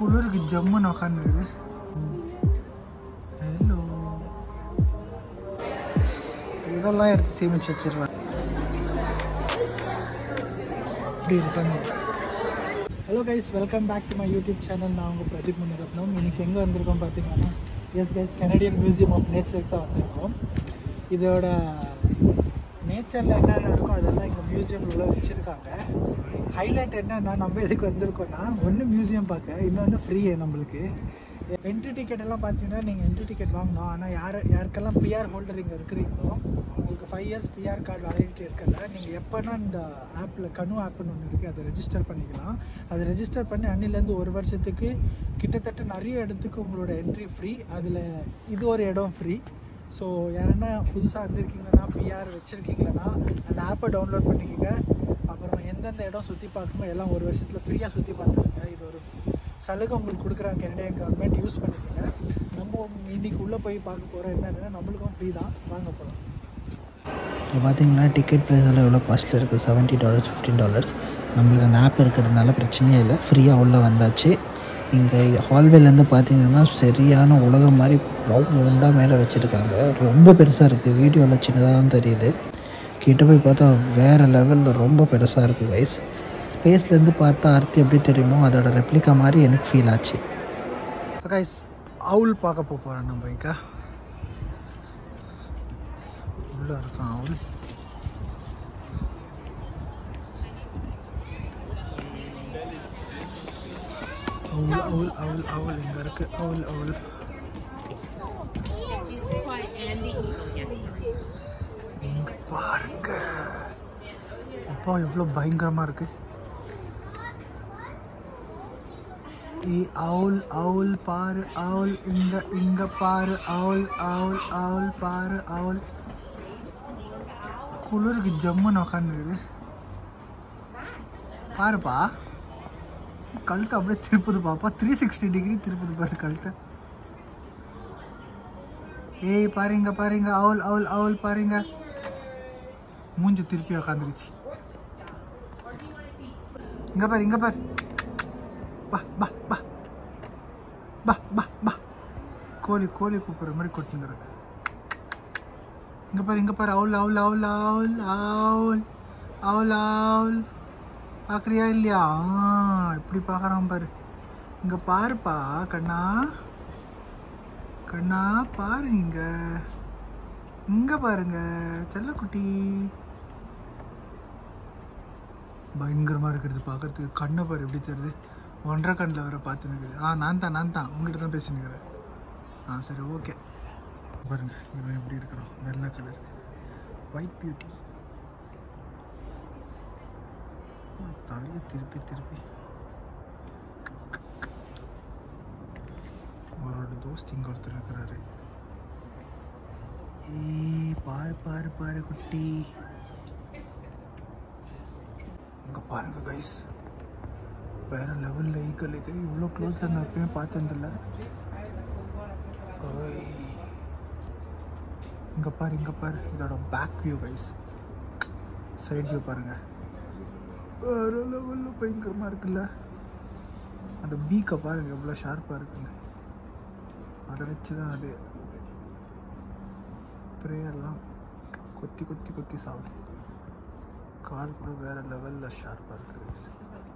குளிருக்கு ஜம்முன்னு உக்காந்துருக்குது ஹலோ இதெல்லாம் எடுத்து சேமிச்சு வச்சிருவேன் இப்படி இருக்காங்க hello guys welcome back to my YouTube channel நான் உங்கள் பிரதீப் முனிரத்னம் இன்னைக்கு எங்கே வந்திருக்கோம் பார்த்தீங்கன்னா yes guys Canadian museum of நேச்சருக்கு தான் வந்திருக்கோம் இதோட நேச்சரில் என்னென்ன இருக்கோ அதெல்லாம் எங்கள் மியூசியம் உள்ள வச்சுருக்காங்க ஹைலைட் என்னன்னா நம்ம எதுக்கு வந்திருக்கோம்னா ஒன்று மியூசியம் பார்க்க இன்னொன்று ஃப்ரீ நம்மளுக்கு என்ட்ரி டிக்கெட் எல்லாம் பார்த்தீங்கன்னா நீங்கள் என்ட்ரி டிக்கெட் வாங்கணும் ஆனால் யார் யாருக்கெல்லாம் பிஆர் ஹோல்டர் இங்கே இருக்கிறீங்களோ உங்களுக்கு five years PR card validity இருக்கல நீங்கள் எப்போனா இந்த ஆப்பில் கனு ஆப்னு ஒன்று இருக்குது அதை ரெஜிஸ்டர் பண்ணிக்கலாம் அதை ரெஜிஸ்டர் பண்ணி அன்னிலேருந்து ஒரு வருஷத்துக்கு கிட்டத்தட்ட நிறைய இடத்துக்கு உங்களோட என்ட்ரி ஃப்ரீ அதில் இது ஒரு இடம் ஃப்ரீ ஸோ யாருன்னா புதுசாக வந்திருக்கீங்கன்னா பிஆர் வச்சுருக்கீங்களன்னா அந்த ஆப்பை டவுன்லோட் பண்ணிக்கோங்க அப்புறம் எந்தெந்த இடம் சுற்றி பார்க்கணுமோ எல்லாம் ஒரு வருஷத்தில் ஃப்ரீயாக சுற்றி பார்த்துருங்க இது ஒரு சலுகை உங்களுக்கு கொடுக்குறாங்க கனடியன் கவர்மெண்ட் யூஸ் பண்ணிக்கோங்க நம்ம இன்னைக்கு உள்ளே போய் பார்க்க போகிறோம் என்னென்னா நம்மளுக்கும் ஃப்ரீ தான் வாங்க போகலாம் இப்போ பார்த்தீங்கன்னா டிக்கெட் ப்ரைஸ் எல்லாம் எவ்வளோ காஸ்ட்டில் இருக்குது செவன்ட்டி டாலர்ஸ் ஃபிஃப்டீன் டாலர்ஸ் நம்மளுக்கு அந்த ஆப் இருக்கிறதுனால பிரச்சனையே இல்லை ஃப்ரீயாக உள்ளே வந்தாச்சு இங்கே ஹால்வேலேருந்து பார்த்தீங்கன்னா சரியான உலகம் மாதிரி ரவுண்டாக மேலே வச்சுருக்காங்க ரொம்ப பெருசாக இருக்குது வீடியோவில் சின்னதாக தான் தெரியுது கிட்ட போய் பார்த்தா வேறு லெவலில் ரொம்ப பெருசாக இருக்குது கைஸ் ஸ்பேஸ்லேருந்து பார்த்தா அர்த்தி எப்படி தெரியுமோ அதோட ரெப்ளிகா மாதிரி எனக்கு ஃபீல் ஆச்சு கைஸ் அவுல் பார்க்க போக போகிறோம் நம்ம இங்கே உள்ளே இருக்கான் அவுல் அவுல் அவுல் அவுல் அவுல் இங்கே இருக்கு அவுல் அவுல் இங்க பாருங்க அப்பா எவ்வளோ பயங்கரமா இருக்கு ഈ ഔൽ ഔൽ പാറ് ഔൽ ഇങ്ക ഇങ്ക പാറ് ഔൽ ഔൽ ഔൽ പാറ് ഔൽ குளிருக்கு ஜம்முன்னு உக்காந்துருக்குது பாருப்பா கழுத்தை அப்படியே திருப்புது பாப்பா த்ரீ சிக்ஸ்டி டிகிரி திருப்புது பாரு கழுத்தை ஏய் பாருங்க பாருங்க அவுல் அவுல் அவுல் பாருங்க மூஞ்சி திருப்பி உக்காந்துருச்சு இங்க பாரு இங்க பாரு பா பா பா பா பா பா கோழி கோழி கூப்பிடுற மாதிரி கொட்டுங்கிறது இங்க பாரு இங்க பாரு அவுல் அவுல் அவுல் அவுல் அவுல் அவுல் அவுல் பார்க்குறியா இல்லையா ஆ இப்படி பார்க்குறான் பாரு இங்க பாருப்பா கண்ணா கண்ணா பாரு இங்க இங்க பாருங்க செல்லக்குட்டி பயங்கரமா இருக்கிறது பார்க்கறதுக்கு கண்ணை பாரு எப்படி தெரியுது ஒன்றரை கண்ணில் வர பார்த்து நிற்குது ஆ நான் தான் நான் தான் உங்ககிட்ட தான் பேசினுக்கிறேன் ஆ சரி ஓகே பாருங்க இவன் எப்படி இருக்கிறான் வெள்ளை கலர் ஒயிட் பியூட்டி தலையை திருப்பி திருப்பி அவரோட தோஸ்த் இங்க ஒருத்தர் இருக்கிறாரு ஏய் பாரு பாரு பாரு குட்டி இங்க பாருங்க கைஸ் வேற லெவல்ல ஈக்கல் இது இவ்வளோ க்ளோஸ்ல நான் எப்பயுமே பார்த்ததில்ல ஓய் இங்க பாரு இங்க பாரு இதோட back view guys side view பாருங்க வேற லெவல்ல பயங்கரமா இருக்குல்ல அந்த பீக்கை பாருங்க எவ்வளோ ஷார்ப்பாக இருக்குன்னு அதை வச்சு தான் அது ப்ரேயர்லாம் கொத்தி கொத்தி கொத்தி சாப்பிடும் கால் கூட வேற லெவலில் ஷார்ப்பாக இருக்கு guys.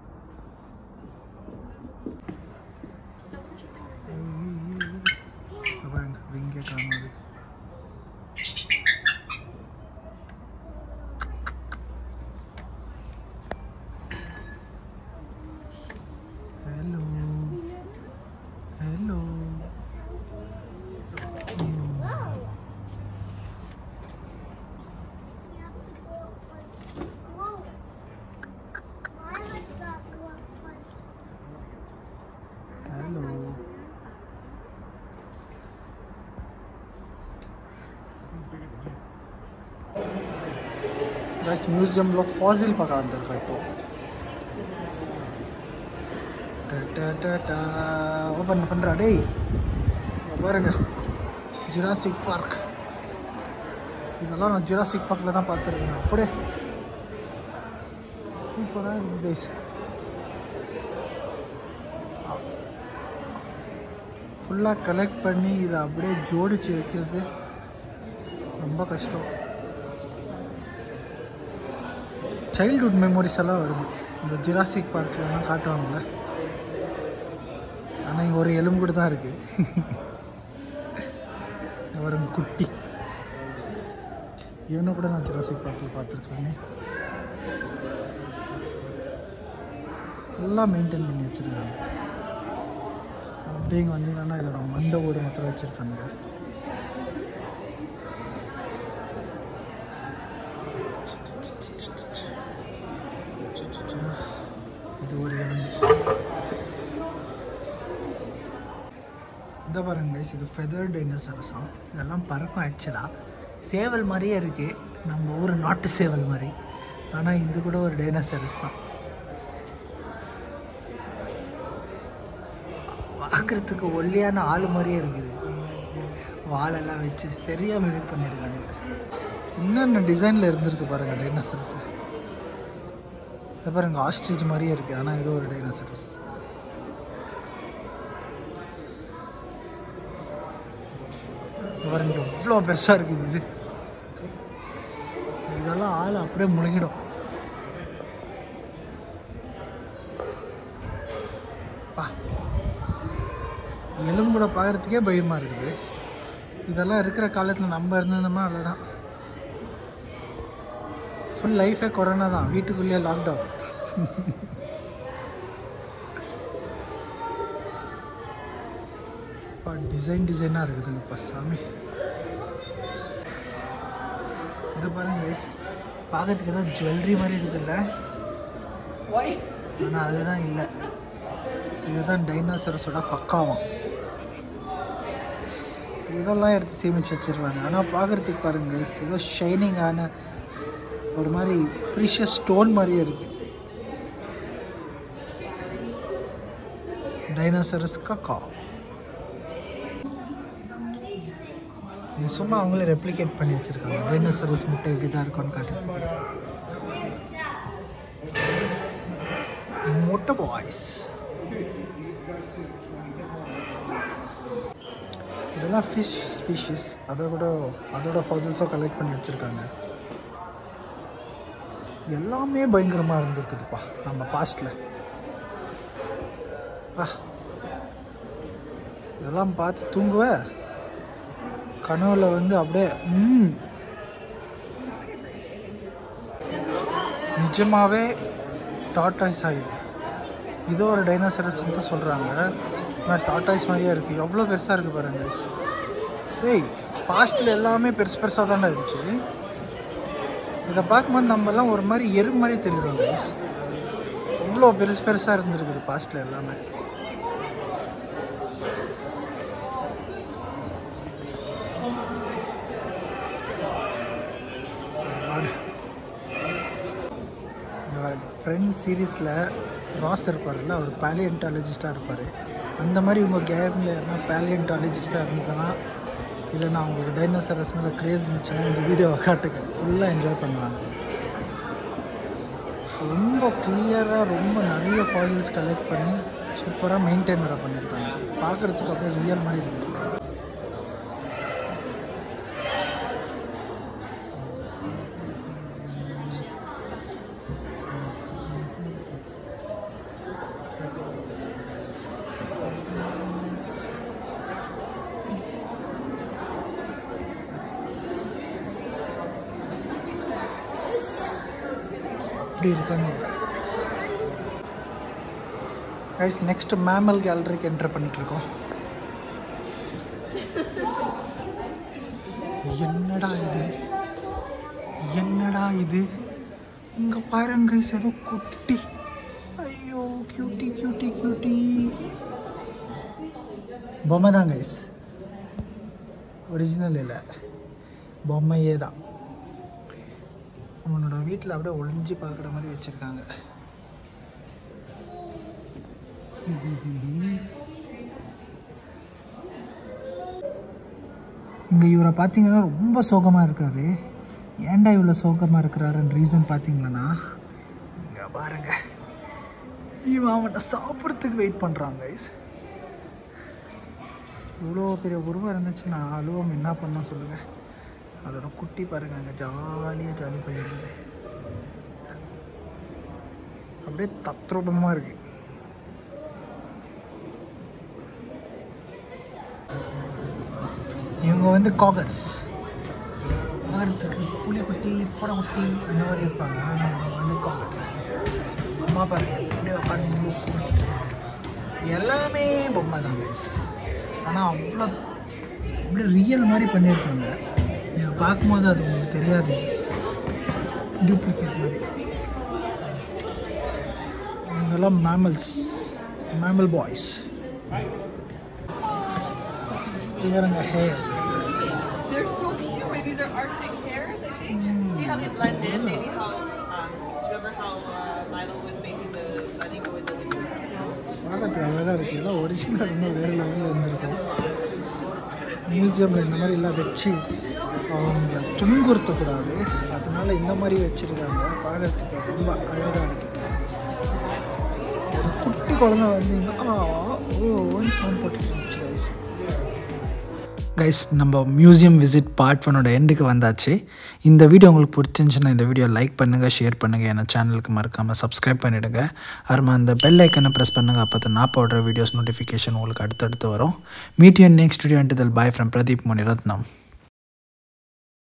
இங்க பாருங்க விங்கே காணாது ஹலோ ஹலோ ஹலோ கைஸ் மியூசியம்ல ஃபாசில் பார்க்க வந்திருக்கோம் இப்போ ஓப்பன் பண்ணுறா டேய் இங்க பாருங்க ஜிராசிக் பார்க் இதெல்லாம் நான் ஜிராசிக் பார்க்கில் தான் பார்த்துருக்கேன் அப்படியே சூப்பராக இருக்கு கைஸ் ஃபுல்லாக கலெக்ட் பண்ணி இதை அப்படியே ஜோடிச்சு வைக்கிறது ரொம்ப கஷ்டம் சைல்ட்ஹுட் மெமரிஸ் எல்லாம் வருது இந்த ஜிராசிக் பார்க்லலாம் காட்டுவாங்கள்ல ஆனால் இங்கே ஒரு எலும்பு கூட தான் இருக்கு வரும் குட்டி இவனை கூட நான் ஜிராசிக் பார்க்கில் பார்த்துருக்கேனே எல்லாம் மெயின்டைன் பண்ணி வச்சுருக்காங்க அப்படியே இங்கே வந்தீங்கன்னா இதோட மண்டை ஓடு மாத்திரம் வச்சுருக்காங்க இது ஒரு எலும்பு இந்த பாருங்க guys, இது ஃபெதர் டைனோசரஸாம் இதெல்லாம் பறக்கும் ஆக்சுவலாக சேவல் மாதிரியே இருக்குது நம்ம ஊர் நாட்டு சேவல் மாதிரி ஆனால் இது கூட ஒரு டைனோசரஸ் தான் பார்க்குறதுக்கு ஒல்லியான ஆள் மாதிரியே இருக்குது வாழெல்லாம் வச்சு சரியாக மிமிக் பண்ணியிருக்காங்க என்னென்ன டிசைனில் இருந்திருக்கு பாருங்க டைனோசரஸ் இது பாருங்க ஆஸ்ட்ரிச் மாதிரியே இருக்குது ஆனால் இது ஒரு டைனோசரஸ் இது பாருங்க எவ்வளோ பெருசாக இருக்குது இது இதெல்லாம் ஆள் அப்படியே முழுங்கிடும் பா எலும்புட பார்க்கறதுக்கே பயமாக இருக்குது இதெல்லாம் இருக்கிற காலத்தில் நம்ம இருந்தோம்னா அவ்வளோதான் ஃபுல் லைஃபே கொரோனா தான் வீட்டுக்குள்ளேயே லாக்டவுன் டிசைன் டிசைனாக இருக்குதுங்க இப்போ சாமி இது பாருங்க guys. பார்க்கறதுக்கு ஏதோ ஜுவல்லரி மாதிரி இருக்குதுல்ல ஆனால் அதுதான் இல்லை இதுதான் டைனோசரஸோட பக்காவம் இதெல்லாம் எடுத்து சேமிச்சு வச்சிருவாங்க ஆனால் பார்க்கறதுக்கு பாருங்க guys, ஏதோ ஷைனிங்கான ஒரு மாதிரி ப்ரீஷியஸ் ஸ்டோன் மாதிரியே இருக்கு டைனோசரஸ் கக்கா இது சும்மா அவங்களே ரெப்ளிகேட் பண்ணி வச்சிருக்காங்க டைனோசரஸ் முட்டை எப்படி தான் இருக்கும்னு காட்டுறதுக்கு முட்டை பாய்ஸ் இதெல்லாம் ஃபிஷ் ஸ்பீஷிஸ் அதை கூட அதோட ஃபாசில்ஸும் கலெக்ட் பண்ணி வச்சுருக்காங்க எல்லாமே பயங்கரமாக இருந்திருக்குதுப்பா நம்ம பாஸ்டில் பா இதெல்லாம் பார்த்து தூங்குவ கனவுல வந்து அப்படியே ம் நிஜமாவே டாட்டாய்ஸ் ஆகுது இது ஒரு டைனோசரஸ் தான் சொல்கிறாங்க ஆனால் டாட்டாய்ஸ் மாதிரியே இருக்குது எவ்வளோ பெருசாக இருக்குது பாருங்க ஏய் பாஸ்டில் எல்லாமே பெருசு பெருசாக தானே இருந்துச்சு இதை பார்க்கும்போது நம்மலாம் ஒரு மாதிரி எரு மாதிரி தெரியுறோம் இவ்வளோ பெருசு பெருசாக இருந்திருக்குது பாஸ்டில் எல்லாமே ஃப்ரெண்ட்ஸ் சீரீஸில் ராஸ் இருப்பார்ல அவர் பேலியன்டாலஜிஸ்டாக இருப்பார் அந்த மாதிரி உங்கள் கேமில் யாருன்னா பேலியன்டாலஜிஸ்டாக இருந்ததுன்னா இல்லைன்னா அவங்களுக்கு டைனோசரஸ் மேலே க்ரேஸ் இருந்துச்சுன்னா இந்த வீடியோவை காட்டுங்க ஃபுல்லாக என்ஜாய் பண்ணுவாங்க ரொம்ப கிளியராக ரொம்ப நிறைய ஃபாசில்ஸ் கலெக்ட் பண்ணி சூப்பராக மெயின்டைன் வேறு பண்ணியிருக்காங்க பார்க்குறதுக்கு அப்படியே ரியல் மாதிரி இருக்குது இப்படி இருக்காங்க கைஸ் நெக்ஸ்ட் மேமல் கேலரிக்கு என்டர் பண்ணிட்டு இருக்கோம் என்னடா இது என்னடா இது இங்க பாருங்க கைஸ் ஏதோ குட்டி ஐயோ கியூட்டி கியூட்டி கியூட்டி பொம்மை தான் கைஸ் ஒரிஜினல் இல்லை பொம்மையே தான் அவனோட வீட்டில் அப்படியே ஒளிஞ்சு பார்க்குற மாதிரி வச்சுருக்காங்க இங்கே இவரை பார்த்தீங்கன்னா ரொம்ப சோகமாக இருக்காரு ஏன்டா இவ்வளோ சோகமாக இருக்கிறாருன்னு ரீசன் பார்த்தீங்களன்னா இங்கே பாருங்க இவன் அவனை சாப்பிட்றதுக்கு வெயிட் பண்ணுறாங்க guys. இவ்வளோ பெரிய உருவம் இருந்துச்சுன்னா அலுவம் என்ன பண்ணோம் சொல்லுங்கள் அதோட குட்டி பாருங்க அங்கே ஜாலியாக ஜாலி பண்ணிடுது அப்படியே தத்ரூபமாக இருக்கு இவங்க வந்து காகர்ஸ் பார்த்துக்கு புலிக்குட்டி பூனைக்குட்டி அந்த மாதிரி இருப்பாங்க ஆனால் இவங்க வந்து காகர்ஸ் அம்மா பாருங்க எப்படி உட்காந்து கொடுத்துட்டு எல்லாமே பொம்மை தான் ஆனால் அவ்வளோ அப்படியே ரியல் மாதிரி பண்ணியிருப்பாங்க இதை பார்க்கும்போது அது உங்களுக்கு தெரியாது டூப்ளிகேட் மாதிரி இவங்கெல்லாம் மேமல்ஸ் மேமல் பாய்ஸ் இவருங்க hair They're so cute. These are Arctic hares, I think. See how they blend in? Maybe how, um, remember how uh, Milo was making the bunny go in the winter snow? பார்க்கறதுக்கு அழகாக இருக்குது எல்லாம் original இன்னும் வேறு லெவலில் இருந்திருக்கும் மியூசியமில் இந்த மாதிரி எல்லாம் வச்சு அவங்க துன்புறுத்தக்கூடாது அதனால இந்த மாதிரி வச்சுருக்காங்க பார்க்கறதுக்கு ரொம்ப அழகாக இருக்குது ஒரு குட்டி குழந்தை வந்து ஆ ஓன்னு சவுண்ட் போட்டுட்டு இருந்துச்சு guys. கைஸ் நம்ம மியூசியம் விசிட் பார்ட் ஒனோட எண்டுக்கு வந்தாச்சு இந்த வீடியோ உங்களுக்கு பிடிச்சிருந்துச்சுன்னா இந்த வீடியோ லைக் பண்ணுங்கள் ஷேர் பண்ணுங்கள் என் சேனலுக்கு மறக்காமல் சப்ஸ்கிரைப் பண்ணிவிடுங்க அப்புறமா அந்த பெல் ஐக்கனை ப்ரெஸ் பண்ணுங்கள் அப்போ தான் நான் போடுற வீடியோஸ் நோட்டிஃபிகேஷன் உங்களுக்கு அடுத்தடுத்து வரும் meet you next video and bye from Pradeep Muniratnam